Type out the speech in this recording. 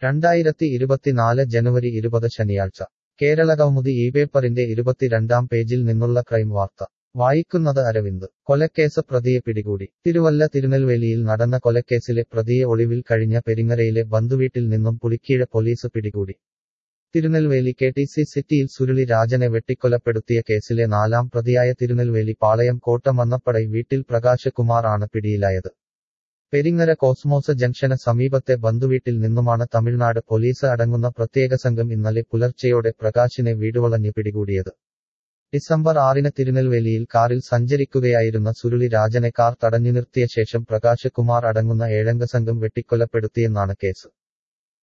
രണ്ടായിരത്തി ഇരുപത്തിനാല് ജനുവരി ഇരുപത് ശനിയാഴ്ച കേരളകൗമുദി ഈ പേപ്പറിന്റെ ഇരുപത്തിരണ്ടാം പേജിൽ നിന്നുള്ള ക്രൈം വാർത്ത വായിക്കുന്നത് അരവിന്ദ് കൊലക്കേസ് പ്രതിയെ പിടികൂടി തിരുവല്ല തിരുനെൽവേലിയിൽ നടന്ന കൊലക്കേസിലെ പ്രതിയെ ഒളിവിൽ കഴിഞ്ഞ പെരിങ്ങരയിലെ ബന്ധുവീട്ടിൽ നിന്നും പുളിക്കീഴ പോലീസ് പിടികൂടി തിരുനെൽവേലി കെ ടി സി സിറ്റിയിൽ സുരുളി രാജനെ വെട്ടിക്കൊലപ്പെടുത്തിയ കേസിലെ നാലാം പ്രതിയായ തിരുനെൽവേലി പാളയം കോട്ടമന്നപ്പടൈ വീട്ടിൽ പ്രകാശകുമാർ ആണ് പിടിയിലായത് പെരിങ്ങര കോസ്മോസ് ജംഗ്ഷന് സമീപത്തെ ബന്ധുവീട്ടിൽ നിന്നുമാണ് തമിഴ്നാട് പോലീസ് അടങ്ങുന്ന പ്രത്യേക സംഘം ഇന്നലെ പുലർച്ചെയോടെ പ്രകാശിനെ വീടുവളഞ്ഞ് പിടികൂടിയത് ഡിസംബർ ആറിന് തിരുനെൽവേലിയിൽ കാറിൽ സഞ്ചരിക്കുകയായിരുന്ന സുരുളി രാജനെ കാർ തടഞ്ഞു നിർത്തിയ ശേഷം പ്രകാശകുമാർ അടങ്ങുന്ന ഏഴംഗ സംഘം വെട്ടിക്കൊലപ്പെടുത്തിയെന്നാണ് കേസ്